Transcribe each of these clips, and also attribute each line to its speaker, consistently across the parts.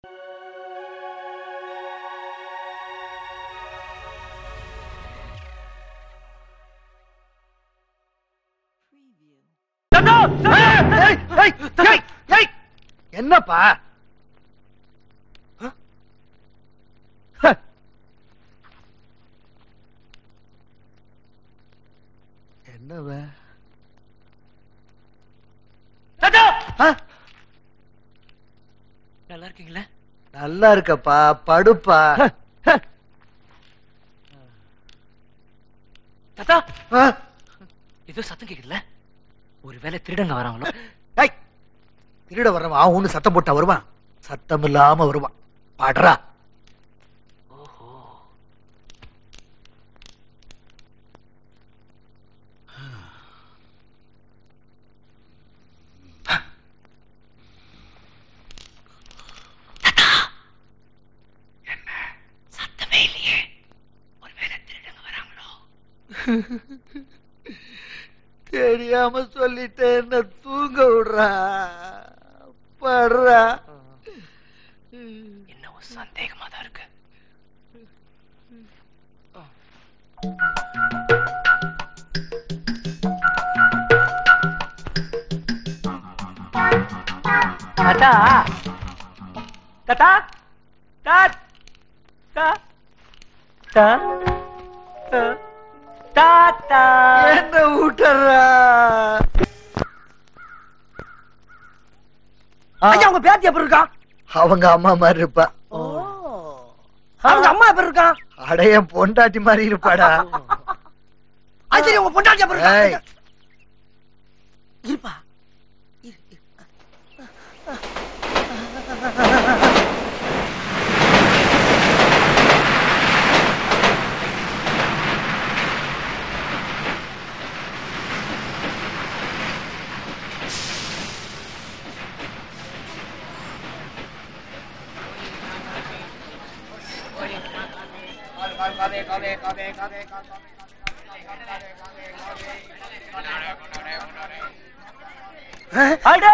Speaker 1: ஏய், ஏய், ஏய், ஏய், என்னப்பா ஆ? ஹ. என்னவ ஆ?
Speaker 2: நல்லா இருக்கீங்களா
Speaker 1: நல்லா இருக்கப்பா படுப்பா
Speaker 2: தாத்தா
Speaker 1: ஆ?
Speaker 2: ஏதோ சத்தம் கேக்குதுல ஒருவேளை திருடங்க வராங்களோ
Speaker 1: ஏய், திருட வர்றவன் ஆவுன்னு சத்தம் போட்டா வருவான் சத்தம் இல்லாம வருவான் பாடுறா
Speaker 2: ஓஹோ சத்தமே இல்லையே ஒருவேளை திருடங்க வராங்களோ
Speaker 1: தெரியாம சொல்லிட்டேன் என்ன தூங்க விடுறா படுறா
Speaker 2: என்னவோ சந்தேகமா தான் இருக்கு தாத்தா தாத்தா தாத்தா தாத்தா தாத்தா
Speaker 1: என்ன விட்டுறா
Speaker 3: ஐயா உங்க பேத்தி எப்படி இருக்கா
Speaker 1: அவங்க அம்மா மாதிரி இருப்பா
Speaker 3: அவங்க அம்மா எப்படி இருக்கா
Speaker 1: அடைய பொண்டாட்டி மாதிரி இருப்பாடா
Speaker 3: அது சரி உங்க பொண்டாட்டி எப்படி
Speaker 1: ஏய்.
Speaker 3: இருக்கா இருப்பா இரு, இரு.
Speaker 2: அடே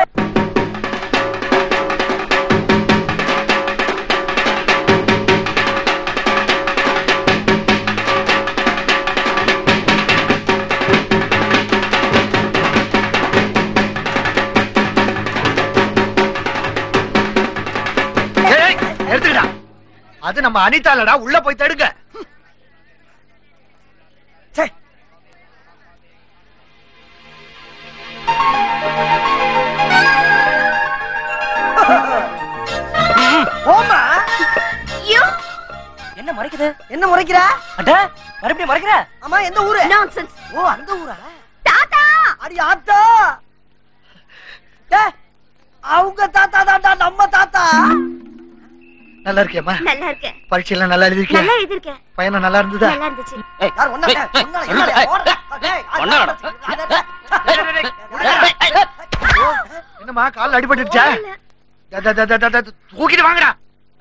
Speaker 1: ஏய், எடுத்துக்கடா அது நம்ம அனிதாலடா உள்ள போய் தடுங்க
Speaker 3: சே ஓமா
Speaker 2: என்ன மறைக்குது
Speaker 3: என்ன முறைக்கிற
Speaker 2: அட மறுபடியும் மறைக்கிற
Speaker 3: ஆமா எந்த ஊரு
Speaker 4: நான்சென்ஸ்
Speaker 3: ஓ அந்த ஊரா
Speaker 4: தாத்தா
Speaker 3: அடி ஆத்தா டேய், அவங்க தாத்தா தாத்தா நம்ம தாத்தா
Speaker 1: நல்லா இருக்கியம்மா
Speaker 4: நல்லா இருக்கேன்
Speaker 1: பரீட்சையெல்லாம் நல்லா எழுதிருக்கியா
Speaker 4: நல்லா எழுதிருக்கேன்
Speaker 1: பையனா நல்லா இருந்ததா
Speaker 4: நல்லா இருந்துச்சு
Speaker 3: யார் ஒண்ணா டேய், ஒண்ணா இல்ல, இல்ல, ஓடுறா. டேய்,
Speaker 2: ஒண்ணா
Speaker 1: என்னம்மா கால்ல அடிபட்டுடுச்சா
Speaker 4: இல்ல.
Speaker 1: த, த, த, த, த, த, தூக்கிட்டு வாங்கடா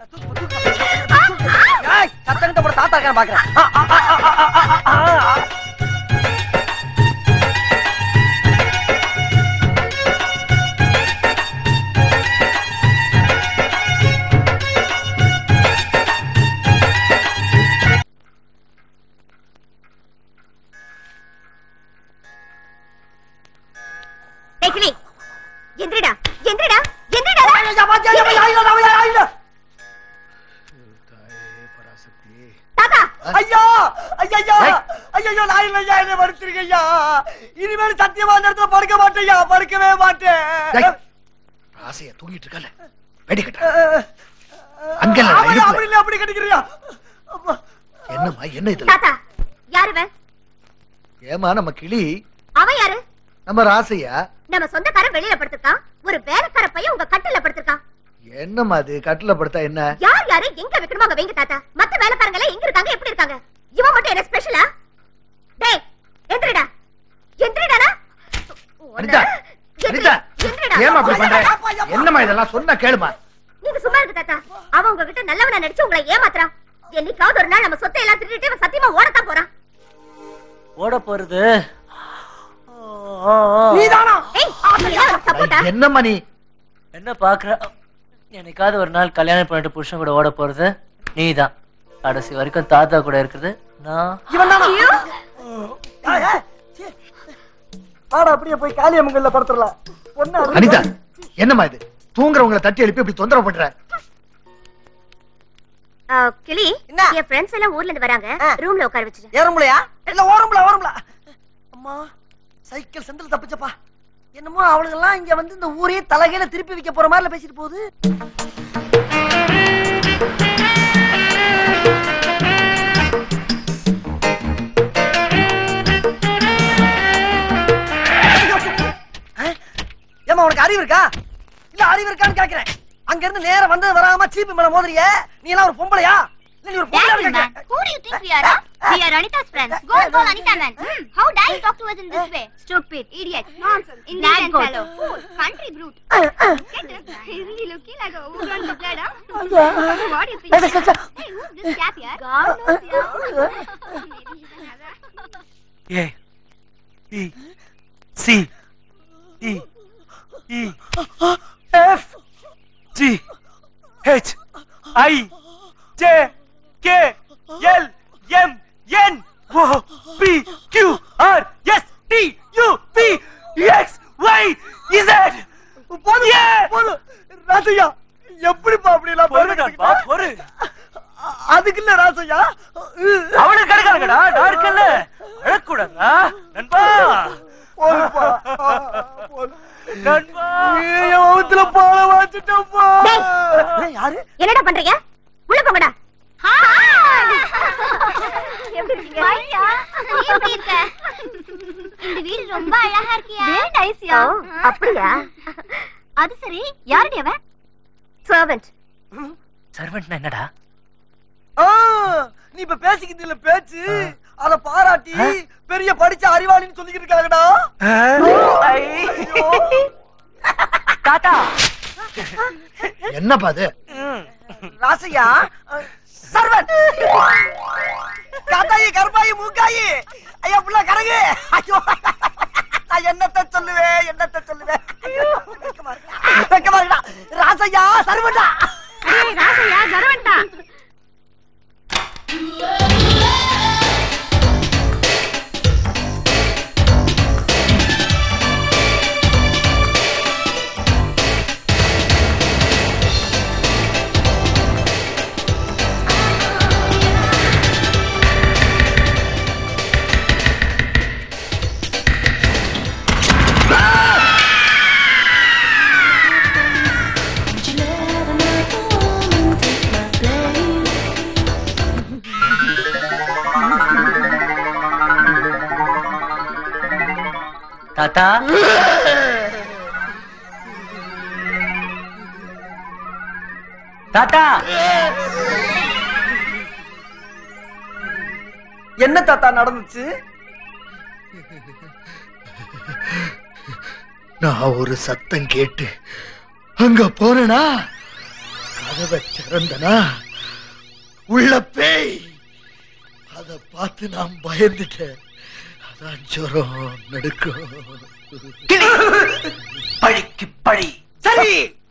Speaker 3: ஏய், சத்தங்கிட்ட போட தாத்தா இருக்கான்னு பாக்குறேன் ஆ, ஆ, ஆ, ஆ, ஆ, ஆ, ஆ, ஆ.
Speaker 4: ஏய், கிளி. எந்திரிடா எந்திரிடா எந்திரிடா
Speaker 3: ஐயா, பாத்தியா, ஐயா, ஐயா, ஐயா, ஐயா, ஐயா.
Speaker 4: தாத்தா
Speaker 3: ஐயா ஐயா
Speaker 1: ஏய்.
Speaker 3: ஐயோ நான் இல்லையா என்னை மறுத்துருங்க ஐயா இனிமேல் சத்தியமா அந்த இடத்துல படுக்க மாட்டேயா படுக்கவே மாட்டேன்
Speaker 1: டேய், ராசைய தூங்கிட்டு இருக்கல வெடி கட்ட அங்க இல்ல,
Speaker 3: ஆமாய்யா,
Speaker 1: இடுப்புல.
Speaker 3: அப்படி இல்ல அப்படி கிடைக்கிறியா
Speaker 1: என்னம்மா என்ன இதுல
Speaker 4: தாத்தா யாரு இவன்
Speaker 1: ஏமா நம்ம கிளி
Speaker 4: அவன் யாரு
Speaker 1: நம்ம ராசையா
Speaker 4: நம்ம சொந்தக்காரன் வெளியில படுத்திருக்கான் ஒரு வேலைக்கார பையன் உங்க கட்டில படுத்திருக்கான்
Speaker 1: என்னம்மா அது கட்டில படுத்தா என்ன
Speaker 4: யார் யாரு எங்க வைக்கணுமோ அங்க வைங்க தாத்தா மத்த வேலைக்காரங்க எல்லாம் எங்க இருக்காங்க எப்படி இருக்காங்க இவன் மட்டும் என்ன ஸ்பெஷலா டேய் எந்திரிடா எந்திரிடாடா
Speaker 1: அனிதா அனிதா ஏமா அப்படி பண்ற என்னம்மா இதெல்லாம் சொன்னா கேளுமா
Speaker 4: நீங்க சும்மா இருக்கு தாத்தா அவன் உங்ககிட்ட நல்லவனா நடிச்சு உங்களை ஏமாத்துறான் என்னைக்காவது ஒரு நாள் நம்ம சொத்தை எல்லாம் திருடிட்டு இவன் சத்தியமா ஓடத்தான் போறான்
Speaker 2: ஓட போறது
Speaker 3: நீதானா
Speaker 4: ஏய் நீ சப்போட்டா
Speaker 1: என்னம்மா நீ
Speaker 2: என்ன பாக்குற என்னைக்காவது ஒரு நாள் கல்யாணம் பண்ணிட்டு புருஷன் கூட ஓட போறது நீதான் கடைசி வரைக்கும் தாத்தா கூட இருக்கிறது நான்
Speaker 3: இவன் தானா ஏய், ஏய், சீ. வாடா அப்படியே போய் காளியம்மங்கல்ல படுத்துடலாம் பொண்ணு அருள்
Speaker 1: அனிதா என்னம்மா இது தூங்குறவங்களை தட்டி எழுப்பி இப்படி தொந்தரவு பண்ற
Speaker 4: ஆ, கிளி
Speaker 3: என்ன?
Speaker 4: என் ஃப்ரெண்ட்ஸ் எல்லாம் ஊர்ல இருந்து வராங்க
Speaker 3: ஆ.
Speaker 4: ரூம்ல உட்கார வச்சிரு
Speaker 3: ஏறும்பலையா இல்ல ஓரம்பல ஓரம்பல அம்மா சைக்கிள் செந்தில் தப்பிச்சப்பா என்னமோ அவளுங்கெல்லாம் இங்க வந்து இந்த ஊரையே தலைகையில திருப்பி வைக்க போற மாதிரில பேசிட்டு போகுது ஆ? ஏம்மா உனக்கு அறிவு இருக்கா இல்ல அறிவு இருக்கான்னு கேக்குறேன் அங்க இருந்து நேரா வந்தது வராம சீப்பு மேல மோதுறிய நீ எல்லாம் ஒரு பொம்பளையா இல்ல நீ ஒரு பொம்பளையா கேக்குறேன்
Speaker 4: Who do you think we are? huh? We are Anita's friends. Go and call Anita, man. Hmm. How dare you talk to us in this way? Stupid, idiot, nonsense, Indian fellow, fool, country brute. Get it? Isn't he looking like a overgrown lizard, huh? What do you think? Hey, who's this chap here? God knows, yeah. Maybe he's another.
Speaker 2: A E C E E F G H I J K L M N O P Q R S T U V X Y Z
Speaker 3: போதும் போதும் ராசையா எப்படிப்பா அப்படி எல்லாம்
Speaker 2: பொறுடா பொறு
Speaker 3: அதுக்கு இல்ல ராசையா
Speaker 2: அவனுக்கு கிடைக்காதுடா நான் இருக்கல அழக்கூடாதா நண்பா
Speaker 3: போதுப்பா போதும்
Speaker 2: நண்பா
Speaker 3: என் வகுத்துல பால வாச்சிட்டப்பா யாரு
Speaker 4: என்னடா பண்றீங்க உள்ள போங்கடா எப்படி இருக்கீங்க எப்படி இருக்க இந்த வீடு ரொம்ப அழகா இருக்கியா வெரி நைஸ்யா அப்படியா அது சரி யாருடைய அவன் சர்வெண்ட்
Speaker 2: சர்வெண்ட்னா என்னடா
Speaker 3: ஆ, நீ இப்ப பேசிக்கிட்டு இல்ல பேச்சு அத பாராட்டி பெரிய படிச்ச அறிவாளின்னு சொல்லிக்கிட்டு இருக்காங்கடா
Speaker 2: தாத்தா
Speaker 1: என்னப்பா அது
Speaker 3: ராசையா சர்வன் காத்தாயி கருப்பாயி மூக்காயி ஐயா புள்ள கரகு ஐயோ நான் என்னத்த சொல்லுவேன் என்னத்த சொல்லுவேன் ஐயோ, வெக்கமா இருக்கு. வெக்கமா இருக்குடா. ராசையா சர்வன்டா
Speaker 4: ராசையா கரவன்டா
Speaker 2: தாத்தா தாத்தா
Speaker 3: என்ன தாத்தா நடந்துச்சு
Speaker 1: நான் ஒரு சத்தம் கேட்டு அங்க போனனா கதவை திறந்தனா உள்ள பேய் அத பார்த்து நான் பயந்துட்டேன் அதான் ஜுரம் நடுக்கும்
Speaker 2: பழிக்கு பழி
Speaker 3: சரி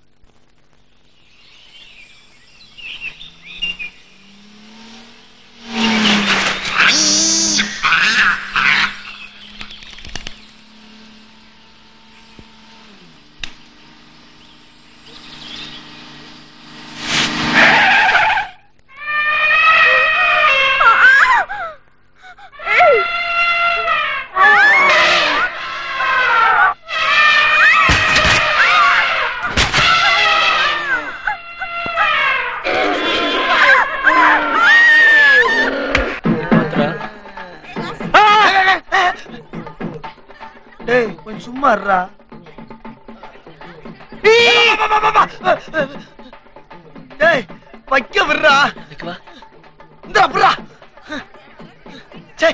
Speaker 3: டேய் கொஞ்சம் சும்மா இருடா டேய் வைக்க விடுறா
Speaker 2: இதுக்கு வா
Speaker 3: இந்த அப்புறா சே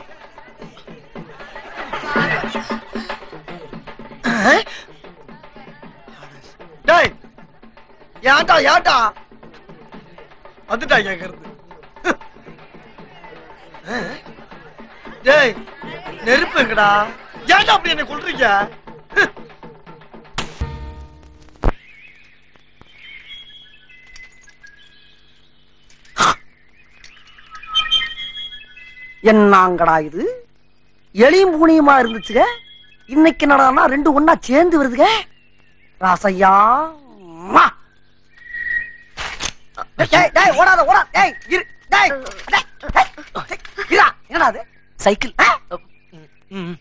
Speaker 3: டேய் ஏன்டா ஏன்டா வந்துட்டா கேக்குறது டேய் நெருப்பு எங்கடா ஏன்டா அப்படி என்ன கொல்றீங்க என்னங்கடா இது எளியும் பூனியுமா இருந்துச்சுங்க இன்னைக்கு என்னடான்னா ரெண்டு ஒண்ணா சேர்ந்து வருதுங்க ராசையா ம்மா. டேய், டேய், ஓடாத ஓடாத டேய் இரு டேய் டேய், டேய், டேய், இருடா, என்னடா அது
Speaker 2: சைக்கிள்
Speaker 3: ஆ?
Speaker 2: ம்.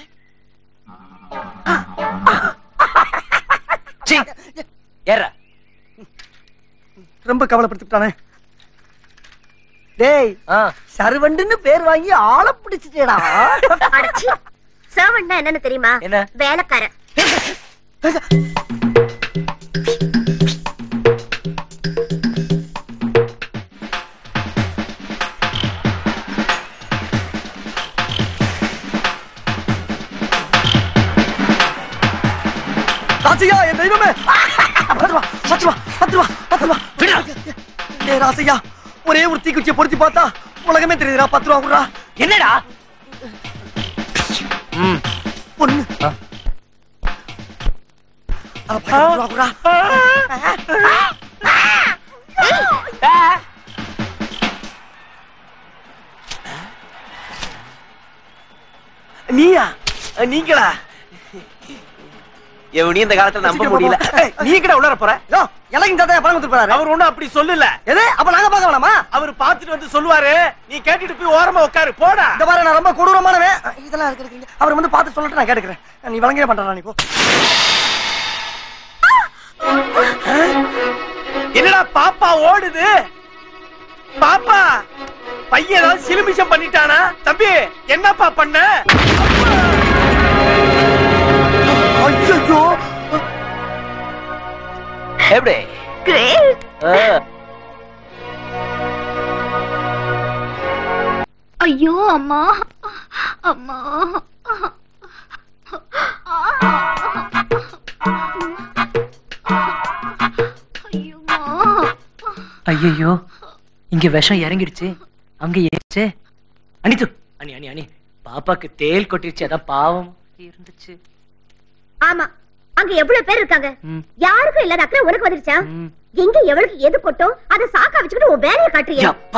Speaker 2: சீ, ஏறா
Speaker 3: ரொம்ப கவலைப்படுத்திட்டானே டேய்
Speaker 2: ஆ
Speaker 3: சர்வண்டுன்னு பேர் வாங்கி ஆளை பிடிச்சிட்டேடா
Speaker 4: அடச்சி சர்வன்ட்னா என்னன்னு தெரியுமா
Speaker 2: என்ன
Speaker 4: வேலைக்காரன்
Speaker 3: ராசையா என் தெய்வமே பத்து ரூபா பத்து ரூபா பத்து ரூபா பத்து ரூபா
Speaker 2: விடா.
Speaker 3: டேய் ராசையா ஒரே ஒரு தீக்குச்சியை பொருத்தி பார்த்தா உலகமே தெரியுதுடா பத்து ரூபா குடுறா
Speaker 2: என்னடா ம்
Speaker 3: பொண்ணு
Speaker 2: ஆ.
Speaker 3: அட, பத்து ரூபா குடுறா நீயா நீங்களா
Speaker 5: எவனையும் இந்த காலத்துல நம்ப
Speaker 3: சீக்கிரம்
Speaker 5: முடியல
Speaker 3: போ.
Speaker 5: ஏய், நீ கிட்ட உள்ளர போற
Speaker 3: யோ இலங்கு தாத்தா பணம் கொடுத்துருப்பாரு
Speaker 5: அவர் ஒண்ணும் அப்படி சொல்லல
Speaker 3: எது அப்ப நாங்க பார்க்க வேணாமா
Speaker 5: அவர் பார்த்துட்டு வந்து சொல்லுவாரு நீ கேட்டுட்டு போய் ஓரமா உட்காரு போடா
Speaker 3: இந்த பாரு நான் ரொம்ப கொடூரமானவன் இதெல்லாம் இருக்கு இருக்கு. அவர் வந்து பார்த்து சொல்லட்டு நான் கேட்டுக்கிறேன் நீ விளங்கவே பண்றா நீ போ
Speaker 5: என்னடா பாப்பா ஓடுது பாப்பா பையன் ஏதாவது சிலுமிஷம் பண்ணிட்டானா தம்பி என்னப்பா பண்ண
Speaker 3: ஐயோ
Speaker 2: எப்படி
Speaker 4: கிரேட்
Speaker 2: ஆ,
Speaker 4: ஐயோ அம்மா அம்மா ஐயோம்மா.
Speaker 2: ஐயையோ இங்க விஷம் இறங்கிடுச்சு அங்க ஏறிச்சே அனித்து அனி அனி அனி பாப்பாக்கு தேல் கொட்டிருச்சு அதான் பாவம் இருந்துச்சு
Speaker 4: ஆமா அங்க எவ்வளவு பேர் இருக்காங்க
Speaker 2: ம்,
Speaker 4: யாருக்கும் இல்லாத அக்கறை உனக்கு வந்துருச்சா
Speaker 2: ம்.
Speaker 4: எங்க எவளுக்கு எது கொட்டும் அதை சாக்கா வச்சுக்கிட்டு உன் வேலையை காட்டுறியா
Speaker 2: யப்பா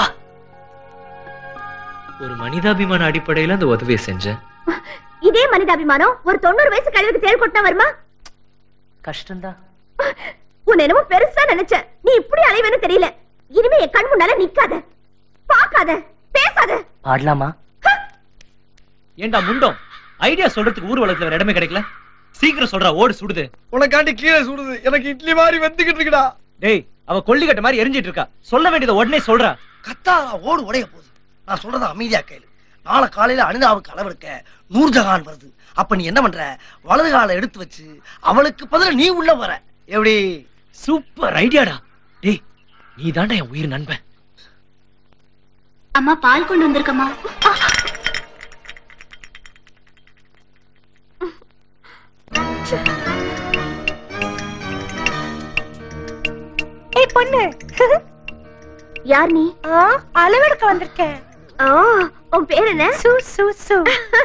Speaker 2: ஒரு மனிதாபிமான அடிப்படையில அந்த உதவியை செஞ்சேன்
Speaker 4: இதே மனிதாபிமானம் ஒரு தொண்ணூறு வயசு கழிவுக்கு தேள் கொட்டினா வருமா
Speaker 2: கஷ்டம்தான்
Speaker 4: உன்னை என்னமோ பெருசா நினைச்சேன் நீ இப்படி அலைவேன்னு தெரியல இனிமே என் கண் முன்னால நிக்காத பாக்காத பேசாத
Speaker 2: பாடலாமா
Speaker 6: ஏண்டா முண்டம் ஐடியா சொல்றதுக்கு ஊர் வளத்துல வேற இடமே கிடைக்கல சீக்கிரம் சொல்றா ஓடு சுடுது
Speaker 5: உனக்காண்டி கீழே சுடுது எனக்கு இட்லி மாதிரி வெந்துகிட்டு இருக்குடா
Speaker 6: டேய் அவ கொல்லிக்கட்ட மாதிரி எரிஞ்சிட்டு இருக்கா சொல்ல வேண்டியதை உடனே சொல்றா
Speaker 3: கத்தாரா ஓடு உடைய போகுது நான் சொல்றத அமைதியா கேளு நாளை காலையில அனிதாவுக்கு அளவெடுக்க நூர்ஜஹான் வருது அப்ப நீ என்ன பண்ற வலது காலை எடுத்து வச்சு அவளுக்கு பதிலா நீ உள்ள வர எப்படி
Speaker 6: சூப்பர் ஐடியாடா டேய் நீ தாண்டா என் உயிர் நண்பன்
Speaker 4: அம்மா பால் கொண்டு வந்திருக்கம்மா
Speaker 7: ஏய் பொண்ணு
Speaker 4: யார் நீ
Speaker 7: ஆ, அளவெடுக்க வந்திருக்கேன்
Speaker 4: ஆ, உன் பேர் என்ன
Speaker 7: சு சு சு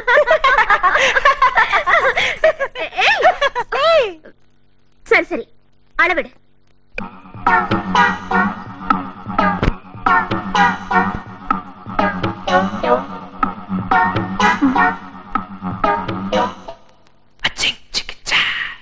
Speaker 4: ஏய்,
Speaker 7: ஏய்,
Speaker 4: சரி சரி அளவிடு
Speaker 2: அச்சிங் சிக்கிச்சா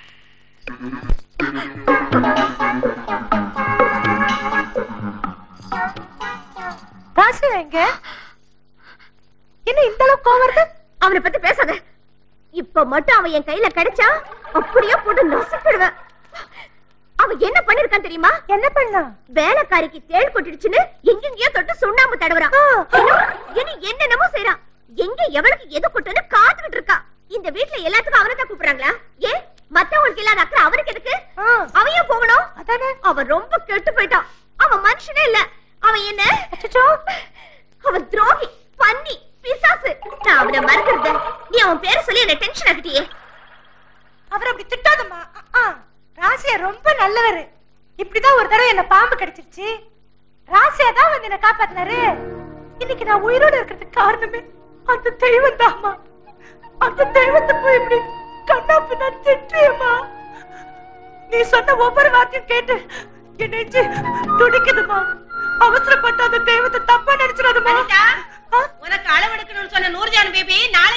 Speaker 7: ராசு எங்க என்ன இந்த அளவுக்கு கோவம் வருது
Speaker 4: அவனை பத்தி பேசாத இப்ப மட்டும் அவன் என் கையில கிடைச்சா அப்படியே போட்டு நசுக்கிடுவேன் அவன் என்ன பண்ணிருக்கான் தெரியுமா
Speaker 7: என்ன பண்ணா
Speaker 4: வேலைக்காரிக்கு தேள் கொட்டிடுச்சுன்னு எங்கெங்கயோ தொட்டு சுண்ணாம்பு தடவுறான் இன்னும் இனி என்னென்னமோ செய்யறான் எங்க எவளுக்கு எது கொட்டுன்னு காத்துக்கிட்டு இருக்கா இந்த வீட்ல எல்லாத்துக்கும் அவனை தான் கூப்பிடுறாங்களா ஏன் மத்தவங்களுக்கு இல்லாத அக்கறை அவனுக்கு எதுக்கு
Speaker 7: ஆ,
Speaker 4: அவன் ஏன் போகணும்
Speaker 7: அதானே
Speaker 4: அவன் ரொம்ப கெட்டு போயிட்டான் அவன் மனுஷனே இல்ல அவன் என்ன
Speaker 7: அச்சச்சோ
Speaker 4: அவன் துரோகி பன்னி பிசாசு நான் அவனை மறக்கிறது நீ அவன் பேரை சொல்லி என்ன டென்ஷன் ஆக்கிட்டியே
Speaker 7: அவர் அப்படி திட்டாதம்மா ஆ, ஆ, ராசியா ரொம்ப நல்லவரு இப்படிதான் ஒரு தடவை என்ன பாம்பு கடிச்சிருச்சு ராசியா தான் வந்து என்ன காப்பாத்தினாரு இன்னைக்கு நான் உயிரோட இருக்கிறதுக்கு காரணமே அந்த தெய்வம் தாம்மா அந்த தெய்வத்தை போய் இப்படி கண்ணாப்பு நான் திட்டியம்மா நீ சொன்ன ஒவ்வொரு வார்த்தையும் கேட்டு என் நெஞ்சு துடிக்குதுமா அவசரப்பட்டு அந்த தெய்வத்தை தப்பா நினைச்சிடாதம்மா உனக்கு அளவெடுக்கணும்னு சொன்ன நூர்ஜான் பேபி நாலு